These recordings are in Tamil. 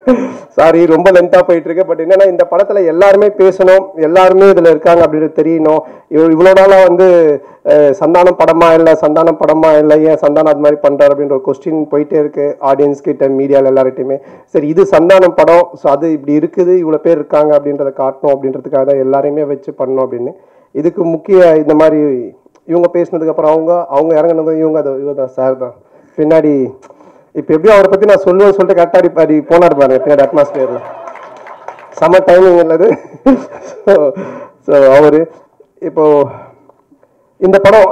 சாரி ரொம்ப லென்த்தாக போயிட்டு இருக்கு பட் என்னன்னா இந்த படத்துல எல்லாருமே பேசணும் எல்லாருமே இதுல இருக்காங்க அப்படின்னு தெரியணும் இவ்- இவ்வளவு நாளா வந்து அஹ், சந்தானம் படமா இல்லை சந்தானம் படமா இல்லை ஏன் சந்தானம் அது மாதிரி பண்றாரு அப்படின்ற ஒரு கொஸ்டின் போயிட்டே இருக்கு ஆடியன்ஸ் கிட்ட மீடியால எல்லார்கிட்டயுமே சரி இது சந்தானம் படம் ஸோ அது இப்படி இருக்குது இவ்வளவு பேர் இருக்காங்க அப்படின்றத காட்டணும் அப்படின்றதுக்காக தான் எல்லாரையுமே வச்சு பண்ணணும் அப்படின்னு இதுக்கு முக்கிய இந்த மாதிரி இவங்க பேசினதுக்கு அப்புறம் அவங்க அவங்க இறங்குனதும் இவங்க அது இவங்க தான் சார் தான் பின்னாடி இப்போ எப்படியும் அவரை பத்தி நான் சொல்லுவேன்னு சொல்லிட்டு கரெக்டாக அப்படி போனார் பாருங்க பின்னாடி அட்மாஸ்பியர்ல செம டைமிங் இல்லது ஸோ அவர் இப்போ இந்த படம்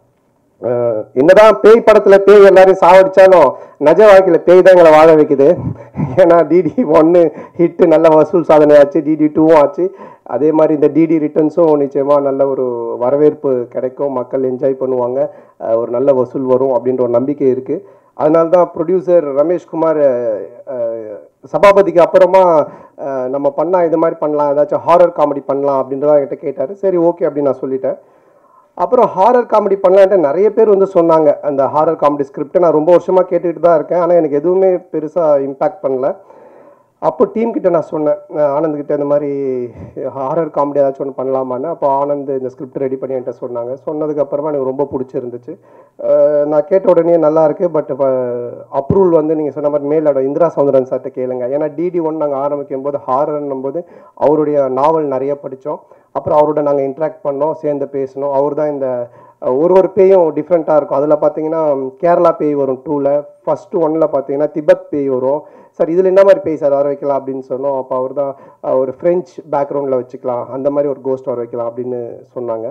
அஹ், என்னதான் பேய் படத்துல பேய் எல்லாரையும் சாவடிச்சாலும் நிஜ வாழ்க்கையில பேய் தான் எங்களை வாழ வைக்குது ஏன்னா டிடி ஒன்னு ஹிட் நல்ல வசூல் சாதனை ஆச்சு டிடி டூவும் ஆச்சு அதே மாதிரி இந்த டிடி ரிட்டர்ன்ஸும் நிச்சயமா நல்ல ஒரு வரவேற்பு கிடைக்கும் மக்கள் என்ஜாய் பண்ணுவாங்க அஹ், ஒரு நல்ல வசூல் வரும் அப்படின்ற ஒரு நம்பிக்கை இருக்கு அதனால தான் ப்ரொடியூசர் ரமேஷ்குமார் அஹ், அஹ், சபாபதிக்கு அப்புறமா அஹ், நம்ம பண்ணா இது மாதிரி பண்ணலாம் ஏதாச்சும் ஹாரர் காமெடி பண்ணலாம் அப்படின்றத என்கிட்ட கேட்டார் சரி ஓகே அப்படின்னு நான் சொல்லிட்டேன் அப்புறம் ஹாரர் காமெடி பண்ணலான்ட்டு நிறைய பேர் வந்து சொன்னாங்க அந்த ஹாரர் காமெடி ஸ்கிரிப்டை நான் ரொம்ப வருஷமாக கேட்டுக்கிட்டு தான் இருக்கேன் ஆனால் எனக்கு எதுவுமே பெருசாக இம்பேக்ட் பண்ணல அப்போ டீம் கிட்ட நான் சொன்னேன் அஹ் ஆனந்த் கிட்ட இந்த மாதிரி ஹாரர் காமெடி ஏதாச்சும் ஒன்று பண்ணலாமான்னு அப்போ ஆனந்த் இந்த ஸ்கிரிப்ட் ரெடி பண்ணி என்கிட்ட சொன்னாங்க சொன்னதுக்கு அப்புறமா எனக்கு ரொம்ப பிடிச்சிருந்துச்சு அஹ் நான் கேட்ட உடனே நல்லா இருக்கு பட் அப்ரூவல் வந்து நீங்கள் சொன்ன மாதிரி மேலோட இந்திரா சௌந்தரன் சார்ட்ட கேளுங்க ஏன்னா டிடி ஒன் நாங்கள் ஆரம்பிக்கும் போது ஹாரர்னும் போது அவருடைய நாவல் நிறைய படித்தோம் அப்புறம் அவரோட நாங்கள் இன்ட்ராக்ட் பண்ணோம் சேர்ந்து பேசினோம் அவர் தான் இந்த அஹ், ஒரு ஒரு பேயும் டிஃப்ரெண்ட்டாக இருக்கும் அதில் பார்த்தீங்கன்னா கேரளா பேய் வரும் டூவில் ஃபஸ்ட்டு ஒன்னில் பார்த்தீங்கன்னா திபெத் பேய் வரும் சார் இதில் என்ன மாதிரி பேய் சார் வர வைக்கலாம் அப்படின்னு சொன்னோம் அப்போ அவர் தான் ஒரு ஃப்ரெஞ்ச் பேக்ரவுண்டில் வச்சுக்கலாம் அந்த மாதிரி ஒரு கோஸ்ட் வர வைக்கலாம் அப்படின்னு சொன்னாங்க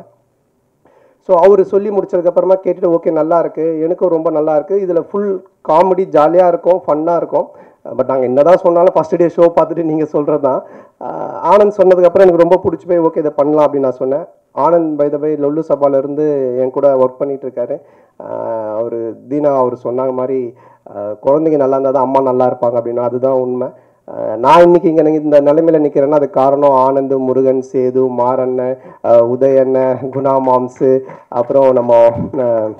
ஸோ அவர் சொல்லி முடிச்சதுக்கப்புறமா கேட்டுட்டு ஓகே நல்லா இருக்கு எனக்கும் ரொம்ப நல்லா இருக்கு இதில் ஃபுல் காமெடி ஜாலியாக இருக்கும் ஃபன்னாக இருக்கும் பட் நாங்கள் என்னதான் சொன்னாலும் ஃபர்ஸ்ட் டே ஷோ பார்த்துட்டு நீங்கள் சொல்கிறது தான் அஹ் ஆனந்த் சொன்னதுக்கப்புறம் எனக்கு ரொம்ப பிடிச்சி போய் ஓகே இதை பண்ணலாம் அப்படின்னு நான் சொன்னேன் ஆனந்த் பை த பை லொல்லு சபால இருந்து என் கூட ஒர்க் பண்ணிட்டு இருக்காரு அவர் தீனா அவர் சொன்னாங்க மாதிரி அஹ் குழந்தைங்க நல்லா இருந்தால் தான் அம்மா நல்லா இருப்பாங்க அப்படின்னா அதுதான் உண்மை அஹ் நான் இன்னைக்கு இங்கே இந்த நிலைமையில நிற்கிறேன்னா அது காரணம் ஆனந்த் முருகன் சேது மாரண்ணன் அஹ் உதயண்ணன் குணா மாம்சு அப்புறம் நம்ம அஹ்,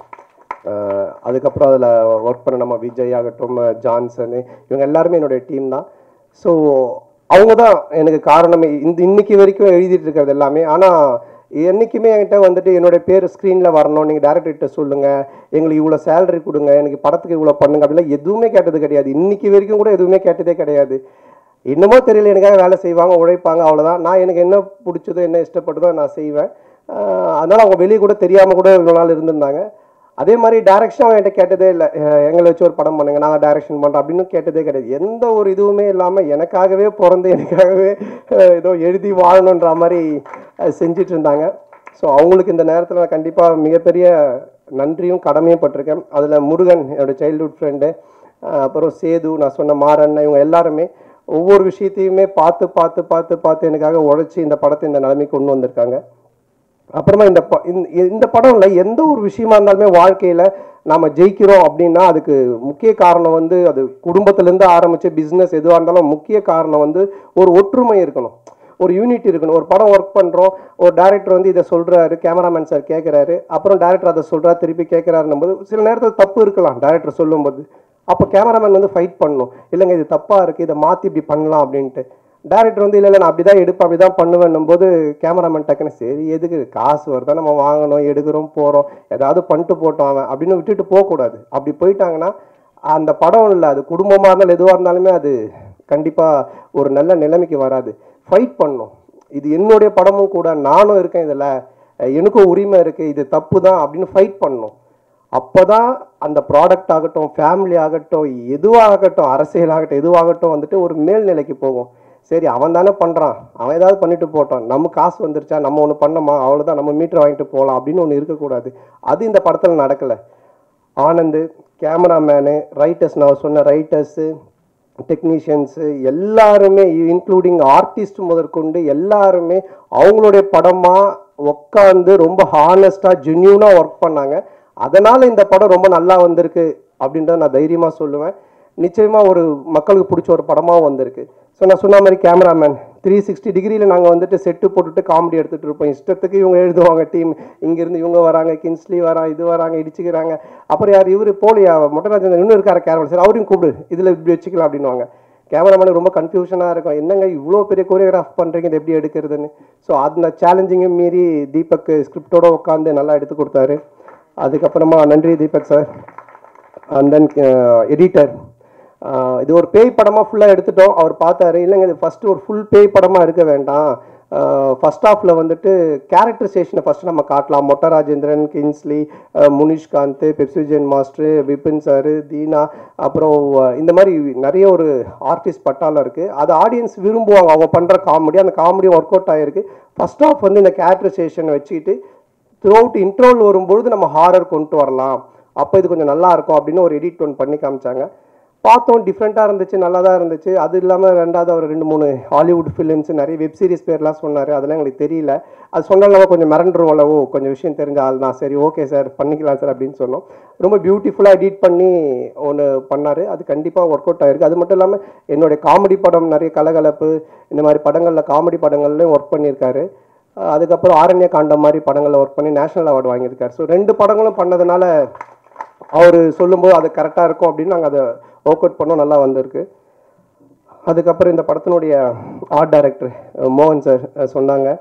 அஹ், அதுக்கப்புறம் அதில் ஒர்க் பண்ண நம்ம விஜய் ஆகட்டும் ஜான்சனு இவங்க எல்லாருமே என்னுடைய டீம் தான் ஸோ அவங்க தான் எனக்கு காரணமே இந்த இன்னைக்கு வரைக்கும் எழுதிட்டு இருக்கிறது எல்லாமே ஆனால் என்றைக்குமே என்கிட்ட வந்துட்டு என்னுடைய பேர் ஸ்க்ரீனில் வரணும் நீங்கள் டேரக்டர்கிட்ட சொல்லுங்கள் எங்களுக்கு இவ்வளோ சேலரி கொடுங்க எனக்கு படத்துக்கு இவ்வளோ பண்ணுங்க அப்படிலாம் எதுவுமே கேட்டது கிடையாது இன்னைக்கு வரைக்கும் கூட எதுவுமே கேட்டதே கிடையாது என்னமோ தெரியல எனக்காக வேலை செய்வாங்க உழைப்பாங்க அவ்வளோதான் நான் எனக்கு என்ன பிடிச்சதோ என்ன இஷ்டப்பட்டதோ நான் செய்வேன் ஆஹ் அதனால அவங்க வெளியே கூட தெரியாமல் கூட இவ்வளோ நாள் இருந்திருந்தாங்க அதே மாதிரி டைரக்ஷன் அவன் என்கிட்ட கேட்டதே இல்லை அஹ் எங்களை வச்சு ஒரு படம் பண்ணுங்க நாங்கள் டைரக்ஷன் பண்ணுறோம் அப்படின்னு கேட்டதே கிடையாது எந்த ஒரு இதுவுமே இல்லாமல் எனக்காகவே பிறந்து எனக்காகவே அஹ் ஏதோ எழுதி வாழணுன்ற மாதிரி அஹ் செஞ்சுட்டு இருந்தாங்க ஸோ அவங்களுக்கு இந்த நேரத்தில் நான் கண்டிப்பாக மிகப்பெரிய நன்றியும் கடமையும் பட்டிருக்கேன் அதில் முருகன் என்னோட சைல்ட்ஹுட் ஃப்ரெண்டு அப்புறம் சேது நான் சொன்ன மாறண்ணன் இவங்க எல்லாருமே ஒவ்வொரு விஷயத்தையுமே பார்த்து பார்த்து பார்த்து பார்த்து எனக்காக உழைச்சி இந்த படத்தை இந்த நிலைமைக்கு கொண்டு வந்திருக்காங்க அப்புறமா இந்த ப- இந்த- இந்த படம்ல எந்த ஒரு விஷயமா இருந்தாலுமே வாழ்க்கையில நாம ஜெயிக்கிறோம் அப்படின்னா அதுக்கு முக்கிய காரணம் வந்து அது குடும்பத்திலேருந்து ஆரம்பிச்சு பிஸ்னஸ் எதுவாக இருந்தாலும் முக்கிய காரணம் வந்து ஒரு ஒற்றுமை இருக்கணும் ஒரு யூனிட் இருக்கணும் ஒரு படம் ஒர்க் பண்றோம் ஒரு டைரக்டர் வந்து இதை சொல்றாரு கேமராமேன் சார் கேட்குறாரு அப்புறம் டைரக்டர் அதை சொல்றாரு திருப்பி கேட்குறாருன்னும் போது சில நேரத்தில் தப்பு இருக்கலாம் டைரக்டர் சொல்லும்போது அப்போ கேமராமேன் வந்து ஃபைட் பண்ணணும் இல்லைங்க இது தப்பா இருக்கு இதை மாத்தி இப்படி பண்ணலாம் அப்படின்ட்டு டேரக்டர் வந்து இல்லை இல்லை நான் அப்படிதான் எடுப்பேன் அப்படிதான் பண்ணுவேன்னும் போது கேமராமேன் டக்குன்னு சரி எதுக்கு காசு வருதா நம்ம வாங்கணும் எடுக்கிறோம் போகிறோம் ஏதாவது பண்ணிட்டு போட்டோம் அவன் அப்படின்னு விட்டுட்டு போகக்கூடாது அப்படி போயிட்டாங்கன்னா அந்த படம் இல்லை அது குடும்பமாக இருந்தாலும் எதுவாக இருந்தாலுமே அது கண்டிப்பாக ஒரு நல்ல நிலைமைக்கு வராது ஃபைட் பண்ணும் இது என்னுடைய படமும் கூட நானும் இருக்கேன் இதில் எனக்கும் உரிமை இருக்குது இது தப்பு தான் அப்படின்னு ஃபைட் பண்ணணும் அப்போதான் அந்த ப்ராடக்ட் ஆகட்டும் ஃபேமிலி ஆகட்டும் எதுவாகட்டும் அரசியலாகட்டும் எதுவாகட்டும் வந்துட்டு ஒரு மேல்நிலைக்கு போகும் சரி அவன் தானே பண்ணுறான் அவன் ஏதாவது பண்ணிட்டு போட்டான் நம்ம காசு வந்துருச்சா நம்ம ஒன்று பண்ணோமா அவ்வளோதான் நம்ம மீட்டர் வாங்கிட்டு போகலாம் அப்படின்னு ஒன்று இருக்கக்கூடாது அது இந்த படத்தில் நடக்கலை ஆனந்து கேமராமேனு ரைட்டர்ஸ் நான் சொன்ன ரைட்டர்ஸு டெக்னீஷியன்ஸு எல்லாருமே இன்க்ளூடிங் ஆர்டிஸ்ட் முதற்கொண்டு எல்லாருமே அவங்களுடைய படமாக உட்காந்து ரொம்ப ஹானஸ்டாக ஜென்யூனாக ஒர்க் பண்ணாங்க அதனால் இந்த படம் ரொம்ப நல்லா வந்திருக்கு அப்படின்றத நான் தைரியமாக சொல்லுவேன் நிச்சயமாக ஒரு மக்களுக்கு பிடிச்ச ஒரு படமாகவும் வந்திருக்கு ஸோ நான் சொன்ன மாதிரி கேமராமேன் த்ரீ சிக்ஸ்டி டிகிரியில் நாங்கள் வந்துட்டு செட்டு போட்டுட்டு காமெடி எடுத்துகிட்டு இருப்போம் இஷ்டத்துக்கு இவங்க எழுதுவாங்க டீம் இங்கேருந்து இவங்க வராங்க கின்ஸ்லி வரான் இது வராங்க இடிச்சுக்கிறாங்க அப்புறம் யார் இவர் போலியா மொட்டராஜன் இன்னும் இருக்கார கேரவல் சார் அவரையும் கூப்பிடு இதில் இப்படி வச்சுக்கலாம் அப்படின்னுவாங்க கேமராமேனுக்கு ரொம்ப கன்ஃபியூஷனாக இருக்கும் என்னங்க இவ்வளோ பெரிய கோரியோகிராஃப் பண்ணுறீங்க இது எப்படி எடுக்கிறதுன்னு ஸோ அந்த சேலஞ்சிங்கும் மீறி தீபக் ஸ்கிரிப்டோட உட்காந்து நல்லா எடுத்து கொடுத்தாரு அதுக்கப்புறமா நன்றி Deepak sir and then editor இது ஒரு பேய் படமாக ஃபுல்லாக எடுத்துட்டோம் அவர் பார்த்தாரு இல்லைங்க இது ஃபஸ்ட்டு ஒரு ஃபுல் பேய் படமாக இருக்க வேண்டாம் ஃபர்ஸ்ட் ஹாஃபில் வந்துட்டு கேரக்டரைசேஷனை ஃபஸ்ட்டு நம்ம காட்டலாம் மொட்ட ராஜேந்திரன் கிங்ஸ்லி அஹ், முனிஷ்காந்த் பெப்சிஜன் மாஸ்டர் விபின் சார் தீனா அப்புறம் அஹ், இந்த மாதிரி நிறைய ஒரு ஆர்டிஸ்ட் பட்டாளம் இருக்குது அது ஆடியன்ஸ் விரும்புவாங்க அவங்க பண்ணுற காமெடி அந்த காமெடி ஒர்க் அவுட் ஆகிருக்கு ஃபர்ஸ்ட் ஹாஃப் வந்து இந்த கேரக்டரைசேஷனை வச்சுக்கிட்டு த்ரூ அவுட் இன்ட்ரோல் வரும்பொழுது நம்ம ஹாரர் கொண்டு வரலாம் அப்போ இது கொஞ்சம் நல்லா இருக்கும் அப்படின்னு ஒரு எடிட் ஒன்று பண்ணி காமிச்சாங்க பார்த்தோம் டிஃப்ரெண்ட்டாக இருந்துச்சு நல்லா தான் இருந்துச்சு அது இல்லாமல் ரெண்டாவது ஒரு ரெண்டு மூணு ஹாலிவுட் ஃபிலிம்ஸ் நிறைய வெப் சீரிஸ் பேர்லாம் சொன்னார் அதெல்லாம் எங்களுக்கு தெரியல அது சொன்னாலும் கொஞ்சம் மிரண்டுருவோம்ல ஓ கொஞ்சம் விஷயம் தெரிஞ்ச ஆள் தான் சரி ஓகே சார் பண்ணிக்கலாம் சார் அப்படின்னு சொன்னோம் ரொம்ப பியூட்டிஃபுல்லாக எடிட் பண்ணி ஒன்று பண்ணார் அது கண்டிப்பாக ஒர்க் அவுட் ஆயிருக்கு அது மட்டும் இல்லாமல் என்னுடைய காமெடி படம் நிறைய கலகலப்பு இந்த மாதிரி படங்களில் காமெடி படங்கள்லையும் ஒர்க் பண்ணியிருக்காரு அஹ் அதுக்கப்புறம் ஆரண்ய காண்டம் மாதிரி படங்களில் ஒர்க் பண்ணி நேஷனல் அவார்டு வாங்கியிருக்காரு ஸோ ரெண்டு படங்களும் பண்ணதுனால அவர் சொல்லும்போது அது கரெக்டாக இருக்கும் அப்படின்னு நாங்கள் அதை ஒர்க் அவுட் பண்ணோம் நல்லா வந்திருக்கு அதுக்கப்புறம் இந்த படத்தினுடைய ஆர்ட் டைரக்டர் மோகன் சார் சொன்னாங்க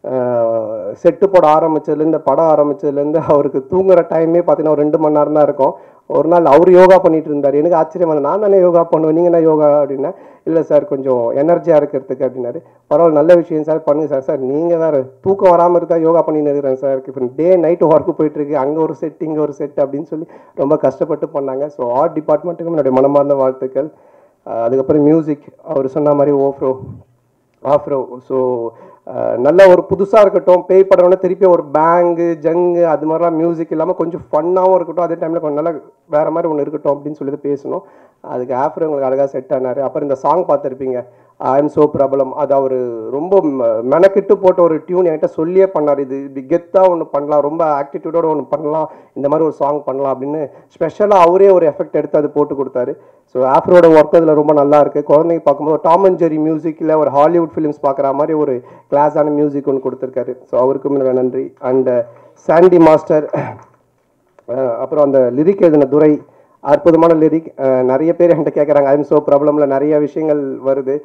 செட்டு போட ஆரம்பிச்சதுலேருந்து படம் ஆரம்பிச்சதுலேருந்து அவருக்கு தூங்குற டைமே பார்த்தீங்கன்னா ஒரு ரெண்டு மணி நேரம் தான் இருக்கும் ஒரு நாள் அவர் யோகா பண்ணிட்டு இருந்தார் எனக்கு ஆச்சரியமா இருந்தது. நான் தானே யோகா பண்ணுவேன் நீங்கள் என்ன யோகா அப்படின்னா இல்லை சார் கொஞ்சம் எனர்ஜியாக இருக்கிறதுக்கு அப்படின்னாரு பரவாயில்ல நல்ல விஷயம் சார் பண்ணுங்க சார் சார் நீங்கள் வேறு தூக்கம் வராமல் இருந்தால் யோகா பண்ணின்னு இருக்கிறேன் சார் இப்போ டே நைட்டு ஒர்க்கு போயிட்டுருக்கு அங்கே ஒரு செட் இங்கே ஒரு செட் அப்படின்னு சொல்லி ரொம்ப கஷ்டப்பட்டு பண்ணாங்க ஸோ ஆர்ட் டிபார்ட்மெண்ட்டுக்கும் என்னுடைய மனமார்ந்த வாழ்த்துக்கள் அஹ் அதுக்கப்புறம் மியூசிக் அவர் சொன்ன மாதிரி ஓஃப்ரோ ஆஃப்ரோ ஸோ நல்ல ஒரு புதுசாக இருக்கட்டும் பேய் படம்னா திருப்பி ஒரு பேங்கு ஜங்கு அது மாதிரிலாம் மியூசிக் இல்லாமல் கொஞ்சம் ஃபன்னாகவும் இருக்கட்டும் அதே டைமில் கொஞ்சம் நல்லா வேறு மாதிரி ஒன்று இருக்கட்டும் அப்படின்னு சொல்லி பேசணும் அதுக்கு ஆஃப்ரோ உங்களுக்கு அழகாக செட் ஆனார் அப்புறம் இந்த சாங் பார்த்துருப்பீங்க ஐ எம் சோ பிரபலம் அது அவர் ரொம்ப ம- மெனக்கிட்டு போட்ட ஒரு டியூன் என்கிட்ட சொல்லியே பண்ணார் இது இப்படி கெத்தாக ஒன்று பண்ணலாம் ரொம்ப ஆக்டிடியூடோட ஒன்று பண்ணலாம் இந்த மாதிரி ஒரு சாங் பண்ணலாம் அப்படின்னு ஸ்பெஷலாக அவரே ஒரு எஃபெக்ட் எடுத்து அது போட்டு கொடுத்தாரு ஸோ ஆஃப்ரோட ஒர்க் அதில் ரொம்ப நல்லா இருக்கு குழந்தைங்க பார்க்கும்போது டாம் அண்ட் ஜெரி மியூசிக்கில் ஒரு ஹாலிவுட் ஃபிலிம்ஸ் பார்க்குற மாதிரி ஒரு கிளாஸான மியூசிக் ஒன்று கொடுத்துருக்காரு ஸோ அவருக்கும் என்னோட நன்றி அண்ட் சாண்டி மாஸ்டர் அஹ் அப்புறம் அந்த லிரிக் எழுதின துரை அற்புதமான லிரிக் நிறைய பேர் என்கிட்ட கேட்குறாங்க ஐம் சோ ப்ராப்ளமில் நிறைய விஷயங்கள் வருது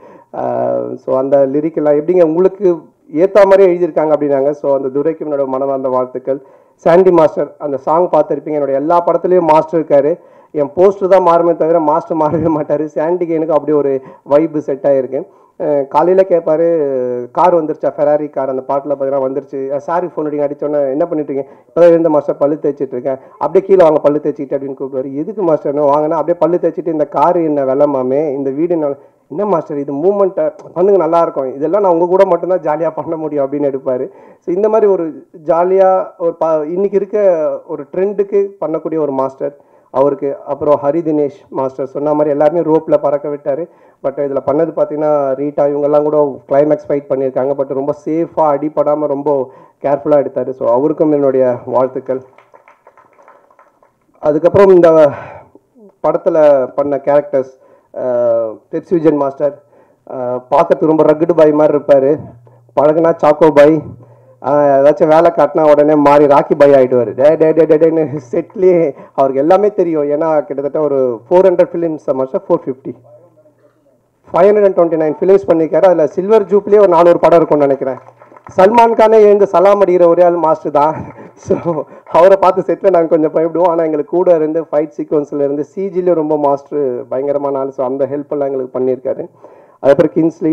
ஸோ அந்த லிரிக் எல்லாம் எப்படிங்க உங்களுக்கு ஏற்ற மாதிரி எழுதியிருக்காங்க அப்படின்னாங்க ஸோ அந்த துரைக்கும் என்னோட மனமார்ந்த வாழ்த்துக்கள் சாண்டி மாஸ்டர் அந்த சாங் பார்த்துருப்பீங்க என்னோட எல்லா படத்துலையும் மாஸ்டர் இருக்காரு என் போஸ்டர் தான் மாறுமே தவிர மாஸ்டர் மாறவே மாட்டார் சாண்டிக்கு எனக்கு அப்படி ஒரு வைப்பு செட் ஆகிருக்கு காலையில் கேட்பாரு கார் வந்துருச்சா ஃபெராரி கார் அந்த பாட்டில் பார்த்தீங்கன்னா வந்துருச்சு சாரி ஃபோன் அடிங்க அடிச்சோன்னே என்ன பண்ணிட்டு இருக்கீங்க இப்போதான் இருந்த மாஸ்டர் பல்லு தேய்ச்சிட்டு இருக்கேன் அப்படியே கீழே வாங்க பல்லு தேய்ச்சிட்டு அப்படின்னு கூப்பிடுவாரு எதுக்கு மாஸ்டர் வாங்கினா அப்படியே பல்லு தேய்ச்சிட்டு இந்த கார் என்ன விலை மாமே இந்த வீடு என்ன என்ன மாஸ்டர் இது மூமெண்ட்டை பண்ணுங்க நல்லா இருக்கும் இதெல்லாம் நான் உங்க கூட மட்டும்தான் ஜாலியாக பண்ண முடியும் அப்படின்னு எடுப்பாரு ஸோ இந்த மாதிரி ஒரு ஜாலியாக ஒரு ப இன்னைக்கு இருக்க ஒரு ட்ரெண்டுக்கு பண்ணக்கூடிய ஒரு மாஸ்டர் அவருக்கு அப்புறம் ஹரி தினேஷ் மாஸ்டர் சொன்ன மாதிரி எல்லாருமே ரோப்பில் பறக்க விட்டார் பட் இதில் பண்ணது பார்த்தீங்கன்னா ரீட்டா இவங்கெல்லாம் கூட கிளைமேக்ஸ் ஃபைட் பண்ணியிருக்காங்க பட் ரொம்ப சேஃபாக அடிபடாமல் ரொம்ப கேர்ஃபுல்லாக எடுத்தார் ஸோ அவருக்கும் என்னுடைய வாழ்த்துக்கள் அதுக்கப்புறம் இந்த படத்தில் பண்ண கேரக்டர்ஸ் பெப்சி விஜயன் மாஸ்டர் பார்க்கறதுக்கு ரொம்ப ரக்குடு பாய் மாதிரி இருப்பார் பழகுனா சாக்கோ பாய் ஆஹ் ஏதாச்சும் வேலை காட்டினா உடனே மாறி ராக்கி பாய் ஆகிடுவார் டே டே டே டேன்னு செட்லேயே அவருக்கு எல்லாமே தெரியும் ஏன்னா கிட்டத்தட்ட ஒரு four hundred films master four fifty five hundred and twenty nine films பண்ணியிருக்காரு அதில் சில்வர் ஜூப்லேயே ஒரு நானூறு படம் இருக்கும்னு நினைக்கிறேன் சல்மான் கானே எழுந்து சலாம் அடிக்கிற ஒரே ஆள் மாஸ்டர் தான் ஸோ அவரை பார்த்து செட்டில் நாங்கள் கொஞ்சம் பயப்படுவோம் ஆனால் எங்களுக்கு கூட இருந்து ஃபைட் சீக்வன்ஸில் இருந்து சிஜிலையும் ரொம்ப மாஸ்டர் பயங்கரமான ஆள் ஸோ அந்த ஹெல்ப் எல்லாம் எங்களுக்கு பண்ணியிருக்காரு அதுக்கப்புறம் கின்ஸ்லி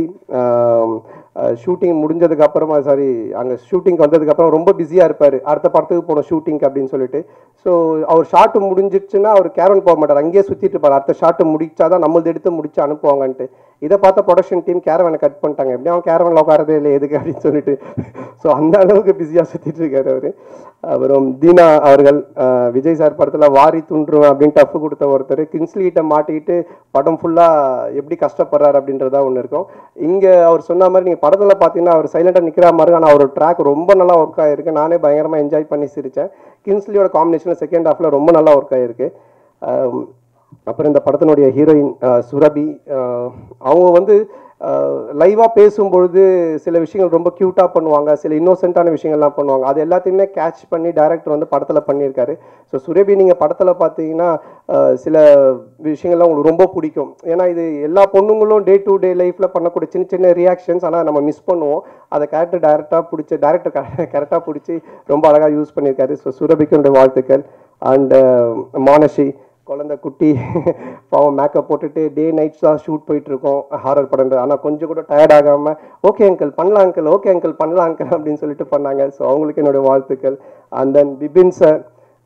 ஷூட்டிங் முடிஞ்சதுக்கு அப்புறமா சாரி அங்கே ஷூட்டிங் வந்ததுக்கு அப்புறம் ரொம்ப பிஸியாக இருப்பார் அடுத்த படத்துக்கு போனோம் ஷூட்டிங் அப்படின்னு சொல்லிட்டு ஸோ அவர் ஷாட்டு முடிஞ்சிடுச்சுன்னா அவர் கேரன் போக மாட்டார் அங்கேயே சுற்றிட்டு இருப்பார் அடுத்த ஷாட்டு முடிச்சாதான் நம்மளது எடுத்து முடிச்சு அனுப்புவாங்கன்ட்டு இதை பார்த்த ப்ரொடக்ஷன் டீம் கேரவனை கட் பண்ணிட்டாங்க எப்படி அவன் கேரவனில் உட்காரதே இல்லை எதுக்கு அப்படின்னு சொல்லிட்டு ஸோ அந்த அளவுக்கு பிஸியாக சுற்றிட்டு இருக்காரு அவர் அப்புறம் தீனா அவர்கள் அஹ், விஜய் சார் படத்தில் வாரி துண்டுருவேன் அப்படின்னு டஃப் கொடுத்த ஒருத்தர் கின்ஸ்லிகிட்ட மாட்டிக்கிட்டு படம் ஃபுல்லாக எப்படி கஷ்டப்படுறாரு அப்படின்றதா ஒன்று இருக்கும் இங்கே அவர் சொன்ன மாதிரி நீங்கள் படத்தில் பார்த்தீங்கன்னா அவர் சைலண்டாக நிற்கிற மாதிரி ஆனால் அவர் ட்ராக் ரொம்ப நல்லா ஒர்க் ஆகிருக்கு நானே பயங்கரமாக என்ஜாய் பண்ணி சிரித்தேன் கின்ஸ்லியோட காம்பினேஷன் செகண்ட் ஹாஃபில் ரொம்ப நல்லா ஒர்க் ஆகிருக்கு அப்புறம் இந்த படத்தினுடைய ஹீரோயின் சுரபி அஹ், அவங்க வந்து லைவாக பேசும்பொழுது சில விஷயங்கள் ரொம்ப க்யூட்டாக பண்ணுவாங்க சில இன்னோசென்ட்டான விஷயங்கள்லாம் பண்ணுவாங்க அது எல்லாத்தையுமே கேட்ச் பண்ணி டைரக்டர் வந்து படத்தில் பண்ணியிருக்காரு ஸோ சுரபி நீங்கள் படத்தில் பார்த்தீங்கன்னா அஹ், சில விஷயங்கள்லாம் உங்களுக்கு ரொம்ப பிடிக்கும் ஏன்னா இது எல்லா பொண்ணுங்களும் டே டு டே லைஃப்பில் பண்ணக்கூடிய சின்ன சின்ன ரியாக்ஷன்ஸ் ஆனால் நம்ம மிஸ் பண்ணுவோம் அதை கேரக்டர் டேரெக்டாக பிடிச்சி டேரக்டர் கரெக்டாக பிடிச்சி ரொம்ப அழகாக யூஸ் பண்ணியிருக்காரு ஸோ சுரபிக்கு என்னுடைய வாழ்த்துக்கள் அண்ட் மானஷி குழந்தை குட்டி பாவம் மேக்கப் போட்டுட்டு டே நைட்ஸ் தான் ஷூட் போயிட்டு இருக்கோம் ஹாரர் படம் ஆனால் கொஞ்சம் கூட டயர்ட் ஆகாம ஓகே அங்கிள் பண்ணலாம் அங்கிள் ஓகே அங்கிள் பண்ணலாம் அங்கிள் அப்படின்னு சொல்லிட்டு பண்ணாங்க ஸோ அவங்களுக்கு என்னுடைய வாழ்த்துக்கள் அண்ட் தென் பிபின் சார்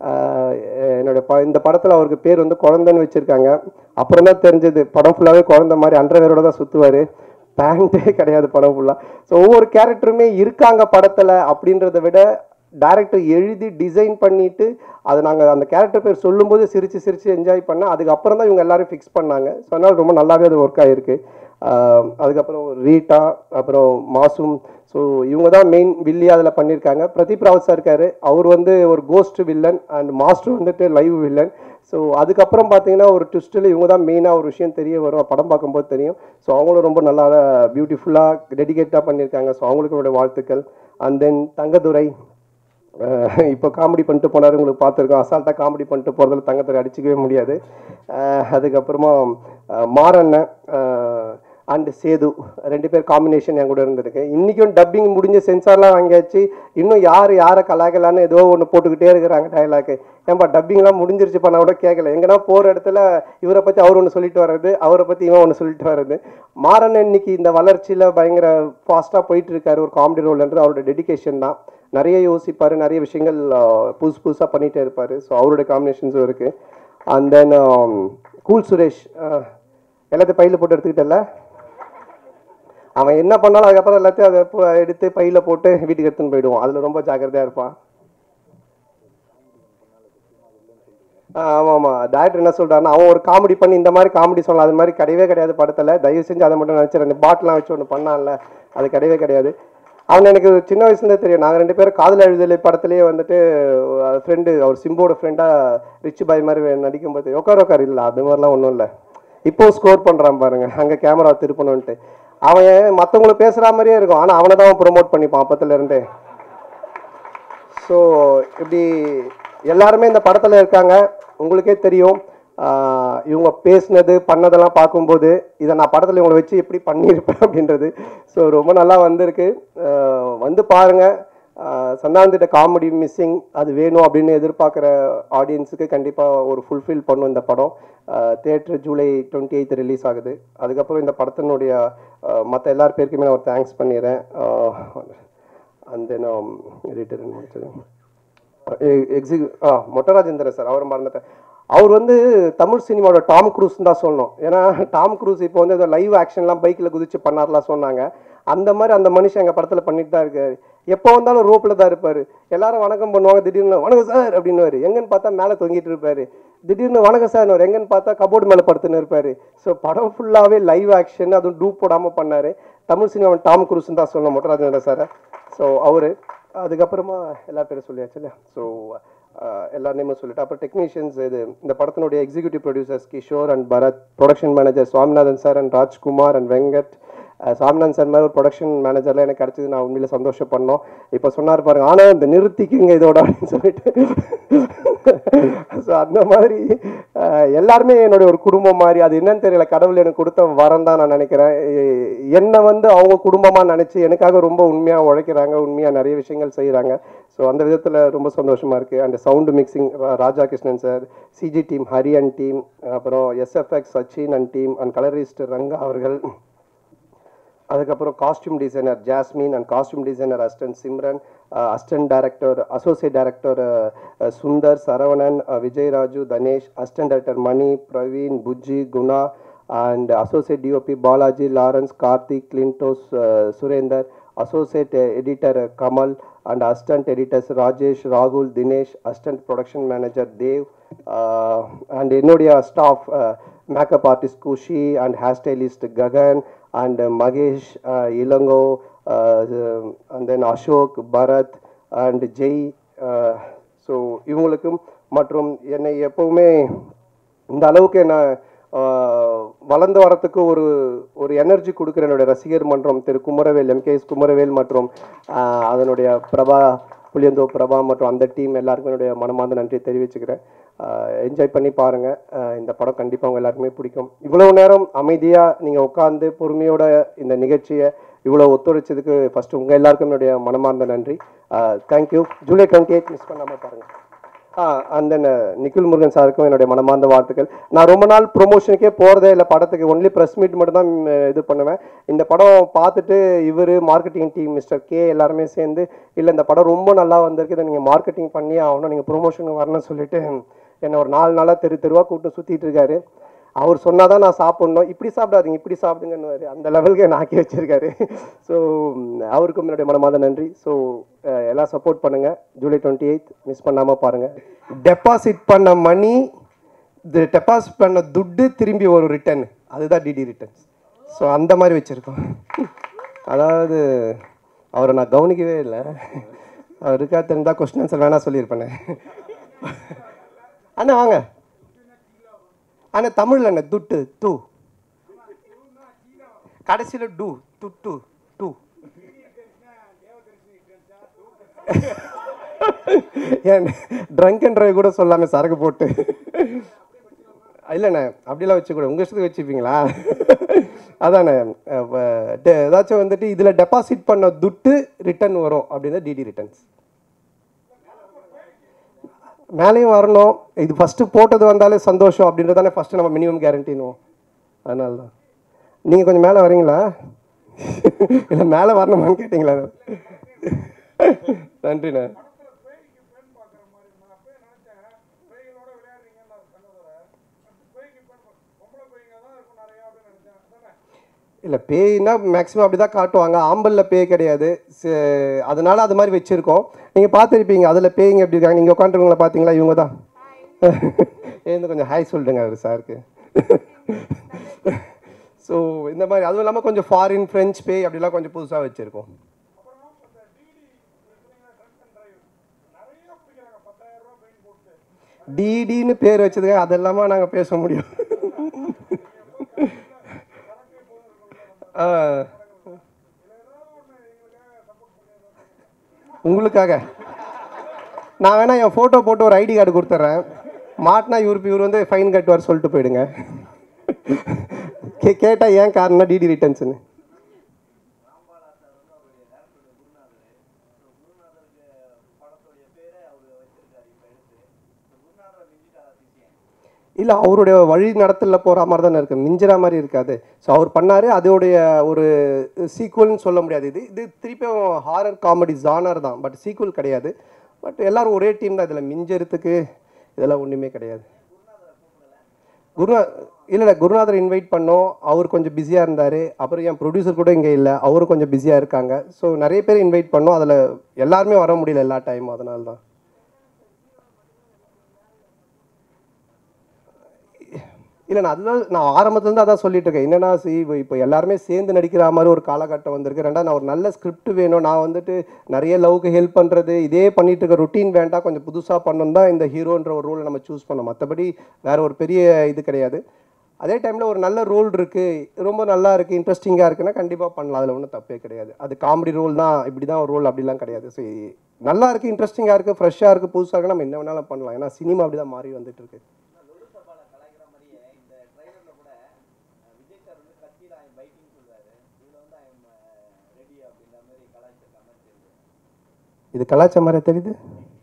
என்னோட ப இந்த படத்தில் அவருக்கு பேர் வந்து குழந்தைன்னு வச்சுருக்காங்க அப்புறம் தான் தெரிஞ்சது படம் ஃபுல்லாகவே குழந்தை மாதிரி அண்டர்வேரோட தான் சுற்றுவார் பேண்ட்டே கிடையாது படம் ஃபுல்லாக ஸோ ஒவ்வொரு கேரக்டருமே இருக்காங்க படத்தில் அப்படின்றத விட டேரக்டர் எழுதி டிசைன் பண்ணிட்டு அதை நாங்கள் அந்த கேரக்டர் பேர் சொல்லும்போது சிரித்து சிரித்து என்ஜாய் பண்ணேன் அதுக்கப்புறம் தான் இவங்க எல்லாரும் ஃபிக்ஸ் பண்ணாங்க ஸோ அதனால் ரொம்ப நல்லாவே அது ஒர்க் ஆகிருக்கு ஆஹ் அதுக்கப்புறம் ரீட்டா அப்புறம் மாசூம் ஸோ இவங்க தான் மெயின் வில்லி அதில் பண்ணியிருக்காங்க பிரதீப் ராவத் சார் இருக்காரு அவர் வந்து ஒரு கோஸ்ட் வில்லன் அண்ட் மாஸ்டர் வந்துட்டு லைவ் வில்லன் ஸோ அதுக்கப்புறம் பார்த்தீங்கன்னா ஒரு ட்விஸ்ட்டில் இவங்க தான் மெயினாக ஒரு விஷயம் தெரிய வரும் படம் பார்க்கும்போது தெரியும் ஸோ அவங்களும் ரொம்ப நல்லா பியூட்டிஃபுல்லாக டெடிகேட்டாக பண்ணியிருக்காங்க ஸோ அவங்களுக்கு என்னோட வாழ்த்துக்கள் அண்ட் தென் தங்கதுரை அஹ் இப்போ காமெடி பண்ணிட்டு போனார் உங்களுக்கு பார்த்துருக்கோம் அசால்ட்டாக காமெடி பண்ணிட்டு போகிறதுல தங்கத்துறை அடிச்சிக்கவே முடியாது அஹ் அதுக்கப்புறமா அஹ் மாறண்ணன் அண்டு சேது ரெண்டு பேர் காம்பினேஷன் என் கூட இருந்திருக்கு இன்றைக்கும் டப்பிங் முடிஞ்சு சென்சார்லாம் வாங்கியாச்சு இன்னும் யார் யாரை கலாக்கலான்னு ஏதோ ஒன்று போட்டுக்கிட்டே இருக்கிறாங்க டயலாக்கு ஏன்பா டப்பிங்லாம் முடிஞ்சிருச்சுப்பா நான் கூட கேட்கல எங்கன்னா போகிற இடத்துல இவரை பற்றி அவர் ஒன்று சொல்லிட்டு வர்றது அவரை பற்றி இவன் ஒன்று சொல்லிட்டு வர்றது மாறன் இன்னைக்கு இந்த வளர்ச்சியில் பயங்கர ஃபாஸ்ட்டாக போயிட்டு இருக்காரு ஒரு காமெடி ரோல்ன்றது அவரோட டெடிகேஷன் தான் நிறைய யோசிப்பார் நிறைய விஷயங்கள் ஆஹ், புதுசு புதுசாக பண்ணிகிட்டே இருப்பார் ஸோ அவரோட காம்பினேஷன்ஸும் இருக்குது அண்ட் தென் கூல் சுரேஷ் ஆஹ், எல்லாத்தையும் பையில் போட்டு எடுத்துக்கிட்டல அவன் என்ன பண்ணாலும் அதுக்கப்புறம் எல்லாத்தையும் அதை போ- எடுத்து பையில் போட்டு வீட்டுக்கு எடுத்துன்னு போயிடுவான் அதில் ரொம்ப ஜாக்கிரதையாக இருப்பான் ஆமாம் ஆமாம் டேரக்டர் என்ன சொல்கிறாருன்னா அவன் ஒரு காமெடி பண்ணி இந்த மாதிரி காமெடி சொல்லலாம் அது மாதிரி கிடையவே கிடையாது படத்தில் தயவு செஞ்சு அதை மட்டும் நினச்சிரு அந்த பாட்டிலாம் வச்சு ஒன்று பண்ணான்ல அது கிடையவே கிடையாது அவன் எனக்கு சின்ன வயசுலேருந்தே தெரியும் நாங்கள் ரெண்டு பேரும் காதல் எழுதலை படத்துலேயே வந்துட்டு ஃப்ரெண்டு அவர் சிம்போட ஃப்ரெண்டாக ரிச் பாய் மாதிரி நடிக்கும்போது உட்கார் உட்கார் இல்லை அது மாதிரிலாம் ஒன்றும் இல்லை இப்போ ஸ்கோர் பண்ணுறான் பாருங்க அங்கே கேமரா திருப்பணுன்ட்டு அவன் மற்றவங்கள பேசுகிற மாதிரியே இருக்கும் ஆனால் அவனை தான் அவன் ப்ரொமோட் பண்ணிப்பான் அப்பத்துலேருந்தே ஸோ இப்படி எல்லாருமே இந்த படத்தில் இருக்காங்க உங்களுக்கே தெரியும் ஆஹ் இவங்க பேசுனது பண்ணதெல்லாம் பார்க்கும்போது இதை நான் படத்தில் இவங்களை வச்சு எப்படி பண்ணியிருப்பேன் அப்படின்றது ஸோ ரொம்ப நல்லா வந்திருக்கு ஆஹ் வந்து பாருங்கள் சந்தானத்திட்ட காமெடி மிஸ்ஸிங் அது வேணும் அப்படின்னு எதிர்பார்க்குற ஆடியன்ஸுக்கு கண்டிப்பாக ஒரு ஃபுல்ஃபில் பண்ணும் இந்த படம் theatre July twenty eighth release ஆகுது அதுக்கப்புறம் இந்த படத்தினுடைய மற்ற எல்லார் பேருக்குமே நான் ஒரு தேங்க்ஸ் பண்ணிடுறேன் அண்ட் தென் ரிட்டர்ன் முடிச்சது எக்ஸிக் ஆ மொட்டராஜேந்திரன் சார் அவர் மறந்துட்டேன் அவர் வந்து தமிழ் சினிமாவோட டாம் க்ரூஸ் தான் சொல்லணும் ஏன்னா டாம் க்ரூஸ் இப்போ வந்து ஏதோ லைவ் ஆக்ஷன்லாம் பைக்கில் குதிச்சு பண்ணார்லாம் சொன்னாங்க அந்த மாதிரி அந்த மனுஷன் எங்கள் படத்தில் பண்ணிட்டு தான் இருக்காரு எப்போ வந்தாலும் ரோப்பில் தான் இருப்பார் எல்லாரும் வணக்கம் பண்ணுவாங்க திடீர்னு வணக்கம் சார் அப்படின்னுவாரு எங்கன்னு பார்த்தா மேலே தொங்கிட்டு இருப்பாரு திடீர்னு வணக்கம் சார் எங்கன்னு பார்த்தா கபோர்டு மேலே படுத்துன்னு இருப்பாரு ஸோ படம் ஃபுல்லாகவே லைவ் ஆக்ஷன் அதுவும் டூப் போடாமல் பண்ணார் தமிழ் சினிமாவன் டாம் க்ரூஸ்ன்னு தான் சொல்லணும் மொட்டராஜேந்திரன் சார் ஸோ அவர் அதுக்கப்புறமா எல்லா பேரும் சொல்லியாச்சு இல்லையா ஸோ எல்லா நேமும் சொல்லிட்டு அப்புறம் டெக்னீஷியன்ஸ் இது இந்த படத்தினுடைய executive producers Kishore and Bharath production manager Swaminathan sir and Rajkumar and Venkat அஹ் சாமிநாதன் சார் மாதிரி ஒரு ப்ரொடக்ஷன் மேனேஜர்லாம் எனக்கு கிடச்சது நான் உண்மையில சந்தோஷப்படணும் இப்போ சொன்னார் பாருங்க ஆனால் இந்த நிறுத்திக்குங்க இதோட அப்படின்னு சொல்லிட்டு ஸோ அந்த மாதிரி அஹ், எல்லாருமே என்னுடைய ஒரு குடும்பம் மாதிரி அது என்னன்னு தெரியல கடவுள் எனக்கு கொடுத்த வரம் தான் நான் நினைக்கிறேன் எ- என்னை வந்து அவங்க குடும்பமாக நினச்சி எனக்காக ரொம்ப உண்மையாக உழைக்கிறாங்க உண்மையாக நிறைய விஷயங்கள் செய்கிறாங்க ஸோ அந்த விதத்தில் ரொம்ப சந்தோஷமாக இருக்குது and sound mixing Raja Krishnan sir CG team Hari and team அப்புறம் SFX Sachin and team and colourist Ranga அவர்கள் அதுக்கப்புறம் costume designer Jasmine and costume designer assistant Simran assistant director associate director Sundar Saravanan அஹ், Vijayaraju Dhanesh assistant director Mani Praveen Bujji Guna and associate DOP Balaji Lawrence Karthik கிளின்டோஸ் அஹ், Surender associate editor Kamal and assistant editors Rajesh ராகுல் Dinesh assistant production manager Dev and என்னுடைய staff makeup artist Khushi and hair stylist Gagan and Mahesh Ilango and then Ashok Bharath and Jai so இவங்களுக்கும் மற்றும் என்னை எப்பவுமே இந்த அளவுக்கு என்ன ஆஹ், வளர்ந்து வரத்துக்கு ஒரு ஒரு எனர்ஜி கொடுக்குற என்னுடைய ரசிகர் மன்றம் திரு குமரவேல் எம்கேஎஸ் குமரவேல் மற்றும் ஆஹ், அதனுடைய பிரபா புளியந்தோ பிரபா மற்றும் அந்த டீம் எல்லாருக்கும் என்னுடைய மனமார்ந்த நன்றியை தெரிவிச்சுக்கிறேன் என்ஜாய் பண்ணி பாருங்கள் இந்த படம் கண்டிப்பாக அவங்க எல்லாருக்குமே பிடிக்கும் இவ்வளவு நேரம் அமைதியாக நீங்கள் உட்காந்து பொறுமையோட இந்த நிகழ்ச்சியை இவ்வளோ ஒத்துழைச்சதுக்கு ஃபஸ்ட்டு உங்கள் எல்லாருக்கும் என்னுடைய மனமார்ந்த நன்றி thank you July twenty eight miss பண்ணாமல் பாருங்கள் ஆ அந்த நிக்கில் முருகன் சாருக்கும் என்னுடைய மனமார்ந்த வாழ்த்துக்கள் நான் ரொம்ப நாள் ப்ரொமோஷனுக்கே போகிறதே இல்லை படத்துக்கு ஒன்லி ப்ரெஸ் மீட் மட்டும் தான் ம், இது பண்ணுவேன் இந்த படம் பார்த்துட்டு இவர் மார்க்கெட்டிங் டீம் மிஸ்டர் கே எல்லாருமே சேர்ந்து இல்லை இந்த படம் ரொம்ப நல்லா வந்திருக்கு இதை நீங்கள் மார்க்கெட்டிங் பண்ணி ஆகணும் நீங்கள் ப்ரொமோஷனுக்கு வரணும்னு சொல்லிட்டு என்னை ஒரு நாலு நாளாக தெரு தெருவாக கூப்பிட்டு சுற்றிட்டு இருக்காரு அவர் சொன்னாதான் நான் சாப்பிடணும் இப்படி சாப்பிடாதீங்க இப்படி சாப்பிடுங்கன்னு அந்த லெவலுக்கு என்னை ஆக்கி வச்சிருக்காரு ஸோ அவருக்கும் என்னுடைய மனமார்ந்த நன்றி ஸோ எல்லாம் சப்போர்ட் பண்ணுங்க ஜூலை டுவெண்ட்டி எயித் மிஸ் பண்ணாம பாருங்க டெபாசிட் பண்ண மணி டெபாசிட் பண்ண துட்டு திரும்பி ஒரு ரிட்டர்ன் அதுதான் டிடி ரிட்டர்ன்ஸ் ஸோ அந்த மாதிரி வச்சுருக்கோம் அதாவது அவரை நான் கவனிக்கவே இல்லை அவர் இருக்கா தெரிஞ்சா கொஸ்டின் ஆன்சர் வேணா சொல்லியிருப்பேனே அண்ணா வாங்க அண்ணா தமிழில் என்ன துட்டு டூ கடைசியில் டூ துட்டு டூ ஏன் ட்ரங்க் அண்ட் ட்ரைவ் கூட சொல்லாம சரக்கு போட்டு இல்லைண்ணே அப்படிலாம் வச்சுக்கூட உங்கள் இஷ்டத்துக்கு வச்சுப்பீங்களா அதானே அப்ப, டெ- ஏதாச்சும் வந்துட்டு இதில் டெபாசிட் பண்ண துட்டு ரிட்டர்ன் வரும் அப்படின்னா டிடி ரிட்டர்ன்ஸ் மேலேயும் வரணும் இது ஃபஸ்ட்டு போட்டது வந்தாலே சந்தோஷம் அப்படின்றது தானே ஃபஸ்ட்டு நம்ம மினிமம் கேரண்டினுவோம் அதனால தான் நீங்கள் கொஞ்சம் மேலே வரீங்களா இல்லை மேலே வரணுமான்னு கேட்டிங்களா நன்றிண்ணே இல்லை பேய்னா மேக்ஸிமம் அப்படி தான் காட்டுவாங்க ஆம்பலில் பேய் கிடையாது சே- அதனால அது மாதிரி வச்சுருக்கோம் நீங்கள் பார்த்துருப்பீங்க அதில் பேய்ங்க எப்படி இருக்காங்க நீங்கள் உட்காந்துருவங்கள பார்த்தீங்களா இவங்க தான் எழுந்து கொஞ்சம் ஹாய் சொல்லிடுங்க அவர் சாருக்கு ஸோ இந்த மாதிரி அதுவும் இல்லாமல் கொஞ்சம் ஃபாரின் ஃப்ரெஞ்ச் பேய் அப்படிலாம் கொஞ்சம் புதுசாக வச்சுருக்கோம் டிடின்னு பேர் வச்சதுக்கு அதெல்லாமா நாங்கள் பேச முடியும் ஆ. உங்களுக்காக நான் வேணா என் ஃபோட்டோ போட்டு ஒரு ஐடி கார்டு கொடுத்துட்றேன் மாட்டினா இவருக்கு இவர் வந்து ஃபைன் கட்டுவார் சொல்லிட்டு போயிடுங்க கே கேட்டால் ஏன் காரணம் டிடி ரிட்டர்ன்ஸ்னு இல்லை அவருடைய வழி நடத்தலில் போகிற மாதிரி தானே இருக்குது மிஞ்சிற மாதிரி இருக்காது ஸோ அவர் பண்ணார் அதோடைய ஒரு சீக்குவல்னு சொல்ல முடியாது இது இது திருப்பியும் ஹாரர் காமெடி ஜானர் தான் பட் சீக்குவல் கிடையாது பட் எல்லாரும் ஒரே டீம் தான் இதில் மிஞ்சறதுக்கு இதெல்லாம் ஒன்றுமே கிடையாது குருநா இல்லை இல்லை குருநாதர் இன்வைட் பண்ணோம் அவர் கொஞ்சம் பிஸியாக இருந்தார் அப்புறம் என் ப்ரொடியூசர் கூட இங்கே இல்லை அவரும் கொஞ்சம் பிஸியாக இருக்காங்க ஸோ நிறைய பேர் இன்வைட் பண்ணோம் அதில் எல்லாருமே வர முடியல எல்லா டைமும் அதனால தான் இல்லை நான் அதுதான் நான் ஆரம்பத்துலேருந்து அதான் சொல்லிட்டு இருக்கேன் என்னன்னா சி இப்போ எல்லாருமே சேர்ந்து நடிக்கிற மாதிரி ஒரு காலகட்டம் வந்திருக்கு ரெண்டா நான் ஒரு நல்ல ஸ்கிரிப்ட் வேணும் நான் வந்துட்டு நிறைய லவ்க்கு ஹெல்ப் பண்ணுறது இதே பண்ணிட்டு இருக்க ருட்டீன் வேண்டாம் கொஞ்சம் புதுசாக பண்ணணும் தான் இந்த ஹீரோன்ற ஒரு ரோலை நம்ம சூஸ் பண்ணோம் மற்றபடி வேற ஒரு பெரிய இது கிடையாது அதே டைமில் ஒரு நல்ல ரோல் இருக்குது ரொம்ப நல்லா இருக்குது இன்ட்ரெஸ்டிங்காக இருக்குன்னா கண்டிப்பாக பண்ணலாம் அதில் ஒன்றும் தப்பே கிடையாது அது காமெடி ரோல் தான் இப்படி தான் ஒரு ரோல் அப்படிலாம் கிடையாது ஸோ நல்லா இருக்குது இன்ட்ரெஸ்டிங்காக இருக்குது ஃப்ரெஷ்ஷாக இருக்குது புதுசாக இருக்குது நம்ம என்ன வேணாலும் பண்ணலாம் ஏன்னா சினிமா அப்படி தான் மாறி வந்துட்டு இருக்கு இது கலாச்சார மாதிரி தெரியுது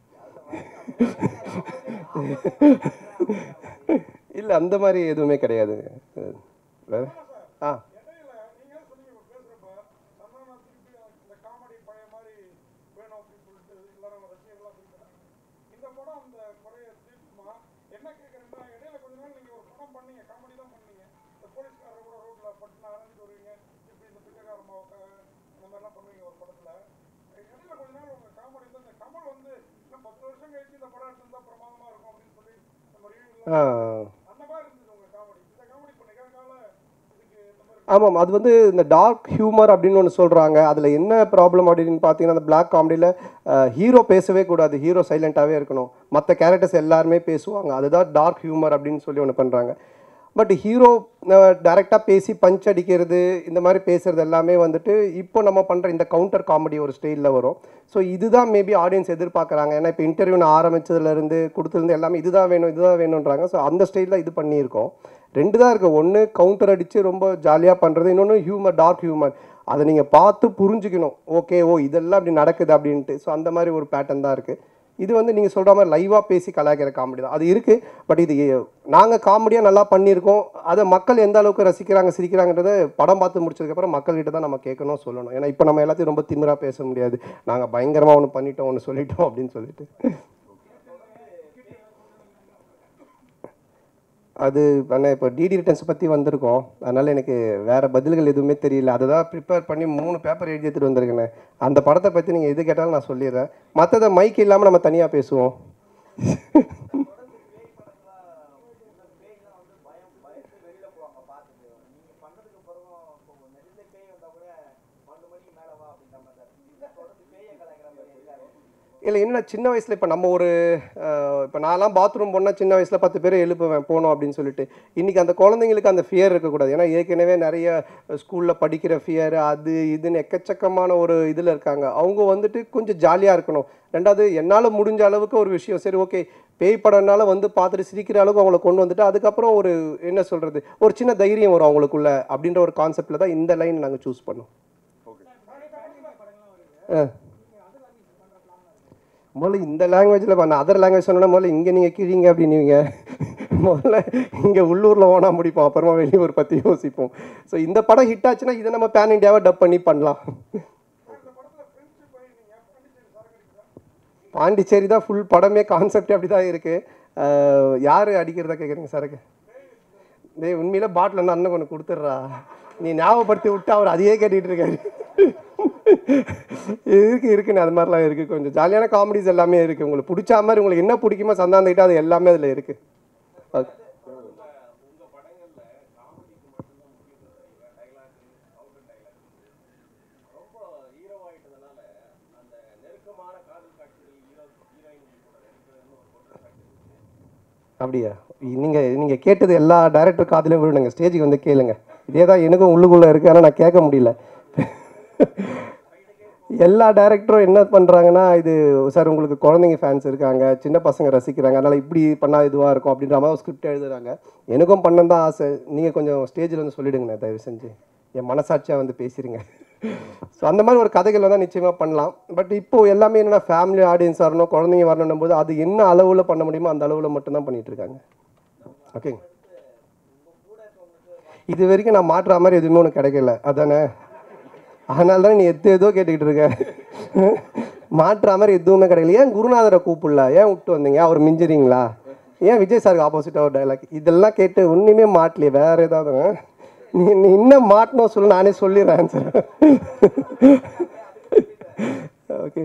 இல்லை அந்த மாதிரி எதுவுமே கிடையாது வேற ஆ ஆ ஆமாம் அது வந்து இந்த டார்க் ஹியூமர் அப்படின்னு ஒன்று சொல்கிறாங்க அதில் என்ன ப்ராப்ளம் அப்படின்னு பார்த்தீங்கன்னா அந்த பிளாக் காமெடியில் ஹீரோ பேசவே கூடாது ஹீரோ சைலண்ட்டாகவே இருக்கணும் மற்ற கேரக்டர்ஸ் எல்லாருமே பேசுவாங்க அதுதான் டார்க் ஹியூமர் அப்படின்னு சொல்லி ஒன்று பண்ணுறாங்க பட் ஹீரோ டைரெக்டாக பேசி பஞ்ச் அடிக்கிறது இந்த மாதிரி பேசுறது எல்லாமே வந்துட்டு இப்போ நம்ம பண்ணுற இந்த கவுண்டர் காமெடி ஒரு ஸ்டைலில் வரும் ஸோ இதுதான் மேபி ஆடியன்ஸ் எதிர்பார்க்குறாங்க ஏன்னா இப்போ இன்டர்வியூ நான் ஆரம்பிச்சதுலேருந்து கொடுத்ததுலேருந்து எல்லாமே இதுதான் வேணும் இதுதான் வேணுன்றாங்க ஸோ அந்த ஸ்டைலில் இது பண்ணியிருக்கோம் ரெண்டு தான் இருக்குது ஒன்று கவுண்டர் அடித்து ரொம்ப ஜாலியாக பண்ணுறது இன்னொன்று ஹியூமர் டார்க் ஹியூமர் அதை நீங்கள் பார்த்து புரிஞ்சுக்கணும் ஓகே ஓ இதெல்லாம் அப்படி நடக்குது அப்படின்ட்டு ஸோ அந்த மாதிரி ஒரு பேட்டர்ன் தான் இருக்குது இது வந்து நீங்கள் சொல்கிற மாதிரி லைவாக பேசி கலாய்க்கிற காமெடி தான் அது இருக்குது பட் இது நாங்கள் காமெடியாக நல்லா பண்ணியிருக்கோம் அதை மக்கள் எந்த அளவுக்கு ரசிக்கிறாங்க சிரிக்கிறாங்கன்றத படம் பார்த்து முடிச்சதுக்கப்புறம் மக்கள்கிட்ட தான் நம்ம கேட்கணும் சொல்லணும் ஏன்னா இப்போ நம்ம எல்லாத்தையும் ரொம்ப திமிராக பேச முடியாது நாங்கள் பயங்கரமாக ஒன்று பண்ணிட்டோம் ஒன்று சொல்லிட்டோம் அப்படின்னு சொல்லிட்டு அது ஆனால் இப்போ டிடி ரிட்டர்ன்ஸ் பற்றி வந்திருக்கோம் அதனால் எனக்கு வேறு பதில்கள் எதுவுமே தெரியல அதை தான் ப்ரிப்பேர் பண்ணி மூணு பேப்பர் எழுதி எடுத்துகிட்டு வந்திருக்கேனே அந்த படத்தை பற்றி நீங்கள் எது கேட்டாலும் நான் சொல்லிடுறேன் மற்றதை மைக் இல்லாமல் நம்ம தனியாக பேசுவோம் இல்லை என்ன சின்ன வயசில் இப்போ நம்ம ஒரு இப்போ நான்லாம் பாத்ரூம் போனால் சின்ன வயசில் பத்து பேர் எழுப்புவேன் போனோம் அப்படின்னு சொல்லிட்டு இன்றைக்கி அந்த குழந்தைங்களுக்கு அந்த ஃபியர் இருக்கக்கூடாது ஏன்னா ஏற்கனவே நிறைய ஸ்கூலில் படிக்கிற ஃபியர் அது இதுன்னு எக்கச்சக்கமான ஒரு இதில் இருக்காங்க அவங்க வந்துட்டு கொஞ்சம் ஜாலியாக இருக்கணும் ரெண்டாவது என்னால் முடிஞ்ச அளவுக்கு ஒரு விஷயம் சரி ஓகே பேய் படம்னால வந்து பார்த்துட்டு சிரிக்கிற அளவுக்கு அவங்கள கொண்டு வந்துட்டு அதுக்கப்புறம் ஒரு என்ன சொல்கிறது ஒரு சின்ன தைரியம் வரும் அவங்களுக்குள்ள அப்படின்ற ஒரு கான்செப்டில் தான் இந்த லைன் நாங்கள் சூஸ் பண்ணோம் ஆ முதல்ல இந்த லாங்குவேஜில் பண்ண அதர் லாங்குவேஜ் சொன்னா முதல்ல இங்கே நீங்கள் கிழிங்க அப்படின்னுவீங்க முதல்ல இங்கே உள்ளூரில் ஓனா முடிப்போம் அப்புறமா வெளியூர் பற்றி யோசிப்போம் ஸோ இந்த படம் ஹிட் ஆச்சுன்னா இதை நம்ம பேன் இண்டியாவை டப் பண்ணி பண்ணலாம் பாண்டிச்சேரி தான் ஃபுல் படமே கான்செப்ட் அப்படி தான் இருக்குது யார் அடிக்கிறதா கேட்குறீங்க சரக்கு டேய் உண்மையில பாட்டில் வந்து அண்ணன் கொண்டு கொடுத்துட்றா நீ ஞாபகப்படுத்தி விட்டு அவர் அதையே கேட்டுட்டு இருக்காரு இருக்கு இருக்குன்னு அது மாதிரிலாம் இருக்கு கொஞ்சம் ஜாலியான காமெடிஸ் எல்லாமே இருக்கு உங்களுக்கு பிடிச்ச மாதிரி உங்களுக்கு என்ன பிடிக்குமோ சந்தாந்துக்கிட்ட அது எல்லாமே அதில் இருக்கு ஓகே அப்படியா நீங்க நீங்க கேட்டது எல்லா டைரக்டர் காதுலையும் விழுணுங்க ஸ்டேஜுக்கு வந்து கேளுங்க இதே தான் எனக்கும் உள்ளுக்குள்ள இருக்கு ஆனால் நான் கேட்க முடியல எல்லா டைரக்டரும் என்ன பண்ணுறாங்கன்னா இது சார் உங்களுக்கு குழந்தைங்க ஃபேன்ஸ் இருக்காங்க சின்ன பசங்க ரசிக்கிறாங்க அதனால் இப்படி பண்ணால் இதுவாக இருக்கும் அப்படின்ற மாதிரி ஸ்கிரிப்ட் எழுதுறாங்க எனக்கும் பண்ணணும் தான் ஆசை நீங்கள் கொஞ்சம் ஸ்டேஜில் வந்து சொல்லிடுங்கண்ணே தயவு செஞ்சு என் மனசாட்சியாக வந்து பேசுகிறீங்க ஸோ அந்த மாதிரி ஒரு கதைகள் வந்து நிச்சயமாக பண்ணலாம் பட் இப்போ எல்லாமே என்னென்னா ஃபேமிலி ஆடியன்ஸ் வரணும் குழந்தைங்க வரணும் போது அது என்ன அளவில் பண்ண முடியுமோ அந்த அளவில் மட்டும்தான் பண்ணிட்டு இருக்காங்க ஓகேங்க இது வரைக்கும் நான் மாற்றுற மாதிரி எதுவுமே ஒன்று கிடைக்கல அதானே அதனால தான் நீ எது ஏதோ கேட்டுக்கிட்டு இருக்க மாற்றுற மாதிரி எதுவுமே கிடைக்கல ஏன் குருநாதரை கூப்பிடல ஏன் விட்டு வந்தீங்க அவர் மிஞ்சுறீங்களா ஏன் விஜய் சாருக்கு ஆப்போசிட்டாக ஒரு டைலாக் இதெல்லாம் கேட்டு ஒன்றுமே மாட்டலையே வேற ஏதாவது நீ நீ இன்னும் மாட்டணும் சொல்லு நானே சொல்லிடுறேன் ஆன்சர் ஓகே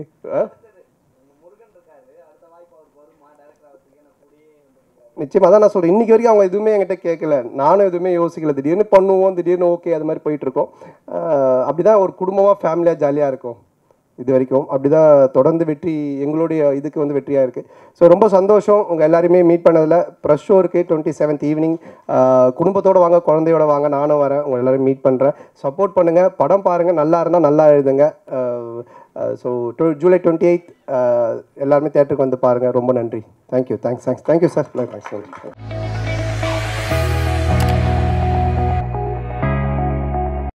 நிச்சயமாக தான் நான் சொல்கிறேன் இன்றைக்கி வரைக்கும் அவங்க எதுவுமே என்கிட்ட கேட்கல நானும் எதுவுமே யோசிக்கல திடீர்னு பண்ணுவோம் திடீர்னு ஓகே அது மாதிரி போயிட்டு இருக்கோம் அப்படி தான் ஒரு குடும்பமாக ஃபேமிலியாக ஜாலியாக இருக்கும் இது வரைக்கும் அப்படி தான் தொடர்ந்து வெற்றி எங்களுடைய இதுக்கு வந்து வெற்றியாக இருக்குது ஸோ ரொம்ப சந்தோஷம் உங்கள் எல்லாருமே மீட் பண்ணதில் ப்ரெஷ் ஷோ இருக்குது டுவெண்ட்டி செவன்த் ஈவினிங் குடும்பத்தோடு வாங்க குழந்தையோட வாங்க நானும் வரேன் உங்கள் எல்லாரும் மீட் பண்ணுறேன் சப்போர்ட் பண்ணுங்கள் படம் பாருங்கள் நல்லா இருந்தால் நல்லா எழுதுங்க ஸோ ஜூலை டுவெண்ட்டி எயித் எல்லாருமே தேட்டருக்கு வந்து பாருங்கள் ரொம்ப நன்றி thank you thanks thanks thank you sir thanks